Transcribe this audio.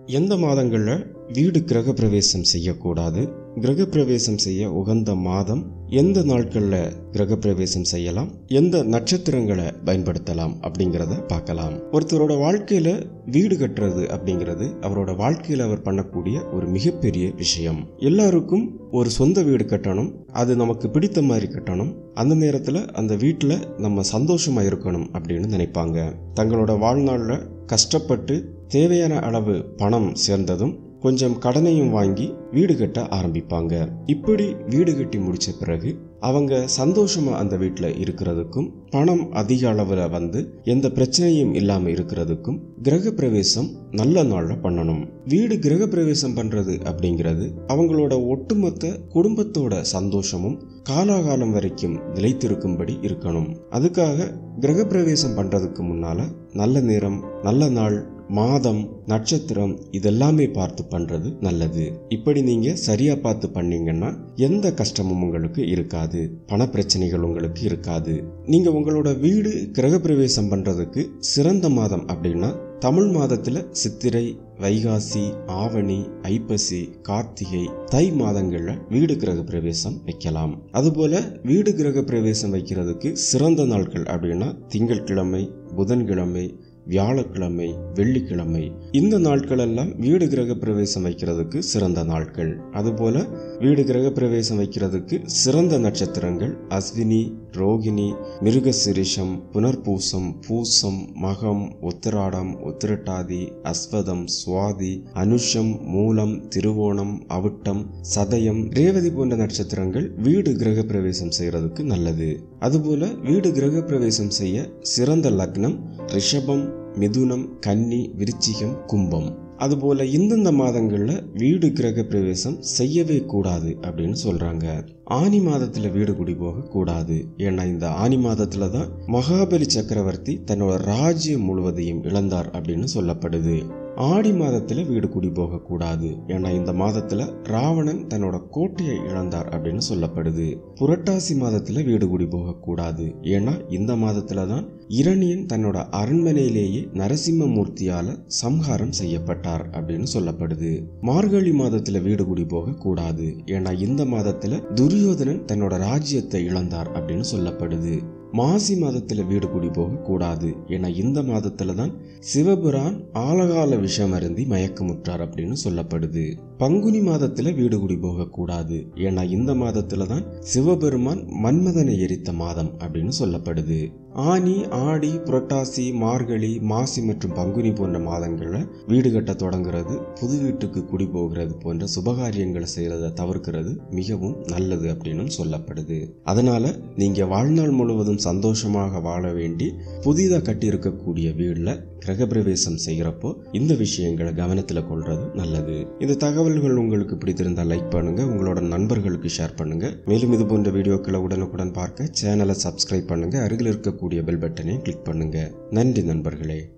எந்த மாதங்களில் வீடு கிரகப்பிரவேசம் செய்யக்கூடாது கிரகப்பிரவேசம் செய்ய உகந்த மாதம் எந்த நாட்களில் கிரகப்பிரவேசம் செய்யலாம் எந்த நட்சத்திரங்களை பயன்படுத்தலாம் அப்படிங்கிறத பார்க்கலாம் ஒருத்தரோட வாழ்க்கையில வீடு கட்டுறது அப்படிங்கிறது அவரோட வாழ்க்கையில அவர் பண்ணக்கூடிய ஒரு மிகப்பெரிய விஷயம் எல்லாருக்கும் ஒரு சொந்த வீடு கட்டணும் அது நமக்கு பிடித்த மாதிரி கட்டணும் அந்த நேரத்தில் அந்த வீட்டில் நம்ம சந்தோஷமா இருக்கணும் அப்படின்னு நினைப்பாங்க தங்களோட வாழ்நாளில் கஷ்டப்பட்டு தேவையான அளவு பணம் சேர்ந்ததும் கொஞ்சம் கடனையும் வாங்கி வீடு கட்ட ஆரம்பிப்பாங்க இப்படி வீடு கட்டி முடிச்ச பிறகு அவங்க சந்தோஷமா அந்த வீட்டில் இருக்கிறதுக்கும் பணம் அதிக அளவில் வந்து எந்த பிரச்சனையும் இல்லாமல் இருக்கிறதுக்கும் கிரக பிரவேசம் நல்ல நாளில் பண்ணணும் வீடு கிரக பிரவேசம் பண்றது அப்படிங்கிறது அவங்களோட ஒட்டுமொத்த குடும்பத்தோட சந்தோஷமும் காலாகாலம் வரைக்கும் நிலைத்திருக்கும்படி இருக்கணும் அதுக்காக கிரக பிரவேசம் பண்றதுக்கு முன்னால நல்ல நேரம் நல்ல நாள் மாதம் நட்சத்திரம் இதெல்லாமே பார்த்து பண்றது நல்லது இப்படி நீங்க சரியா பார்த்து பண்ணீங்கன்னா எந்த கஷ்டமும் உங்களுக்கு இருக்காது பண பிரச்சனைகள் உங்களுக்கு இருக்காது நீங்க உங்களோட வீடு கிரகப்பிரவேசம் பண்றதுக்கு சிறந்த மாதம் அப்படின்னா தமிழ் மாதத்துல சித்திரை வைகாசி ஆவணி ஐப்பசி கார்த்திகை தை மாதங்கள்ல வீடு கிரக பிரவேசம் வைக்கலாம் அதுபோல வீடு கிரக பிரவேசம் வைக்கிறதுக்கு சிறந்த நாட்கள் அப்படின்னா திங்கட்கிழமை புதன்கிழமை வியாழக்கிழமை வெள்ளிக்கிழமை இந்த நாட்கள் எல்லாம் வீடு கிரக பிரவேசம் வைக்கிறதுக்கு சிறந்த நாட்கள் அதுபோல வீடு கிரக பிரவேசம் வைக்கிறதுக்கு சிறந்த நட்சத்திரங்கள் அஸ்வினி ரோகிணி மிருகசிரிஷம் புனர்பூசம் பூசம் மகம் உத்திராடம் உத்திரட்டாதி அஸ்வதம் சுவாதி அனுஷம் மூலம் திருவோணம் அவிட்டம் சதயம் ரேவதி போன்ற நட்சத்திரங்கள் வீடு கிரக பிரவேசம் செய்யறதுக்கு நல்லது அதுபோல வீடு கிரக பிரவேசம் செய்ய சிறந்த லக்னம் ரிஷபம் மிதுனம் கன்னி விருச்சிகம் கும்பம் அதுபோல இந்தந்த மாதங்கள்ல வீடு கிரக பிரவேசம் செய்யவே கூடாது அப்படின்னு சொல்றாங்க ஆனி மாதத்துல வீடு குடி போக கூடாது ஏன்னா இந்த ஆனி மாதத்துல தான் மகாபலி சக்கரவர்த்தி தன்னோட ராஜ்யம் முழுவதையும் இழந்தார் அப்படின்னு சொல்லப்படுது ஆடி மாதத்துல வீடு குடி போக கூடாது ஏன்னா இந்த மாதத்துல ராவணன் தன்னோட கோட்டையை இழந்தார் அப்படின்னு சொல்லப்படுது புரட்டாசி மாதத்துல வீடு குடி போக கூடாது ஏன்னா இந்த மாதத்துல தான் இரணியன் தன்னோட அரண்மனையிலேயே நரசிம்மமூர்த்தியால சம்ஹாரம் செய்யப்பட்டார் அப்படின்னு சொல்லப்படுது மார்கழி மாதத்துல வீடு குடி போக கூடாது ஏன்னா இந்த மாதத்துல துரியோதனன் தன்னோட ராஜ்யத்தை இழந்தார் அப்படின்னு சொல்லப்படுது மாசி மாதத்துல வீடு குடி போக கூடாது ஏன்னா இந்த மாதத்துல தான் சிவபுரான் ஆலகால விஷம் அருந்தி மயக்கமுற்றார் அப்படின்னு சொல்லப்படுது பங்குனி மாதத்துல வீடு குடி போக கூடாது ஏன்னா இந்த மாதத்துல தான் சிவபெருமான் மன்மதனை எரித்த மாதம் அப்படின்னு சொல்லப்படுது ஆனி ஆடி புரட்டாசி மார்கழி மாசி மற்றும் பங்குனி போன்ற மாதங்கள்ல வீடு கட்ட தொடங்குறது புது வீட்டுக்கு குடி போகிறது போன்ற சுபகாரியங்களை செய்யறதை தவிர்க்கிறது மிகவும் நல்லது அப்படின்னு சொல்லப்படுது அதனால நீங்க வாழ்நாள் முழுவதும் சந்தோஷமாக வாழ வேண்டி புதிதாக கட்டியிருக்கக்கூடிய வீடுல கிரகப்பிரவேசம் செய்கிறப்போ இந்த விஷயங்களை கவனத்தில் கொள்றது நல்லது இந்த தகவல்கள் உங்களுக்கு பிடித்திருந்தால் லைக் பண்ணுங்க உங்களோட நண்பர்களுக்கு ஷேர் பண்ணுங்க மேலும் இது போன்ற வீடியோக்களை உடனுக்குடன் பார்க்க சேனலை சப்ஸ்கிரைப் பண்ணுங்க அருகில் இருக்கக்கூடிய பெல் பட்டனை கிளிக் பண்ணுங்க நன்றி நண்பர்களே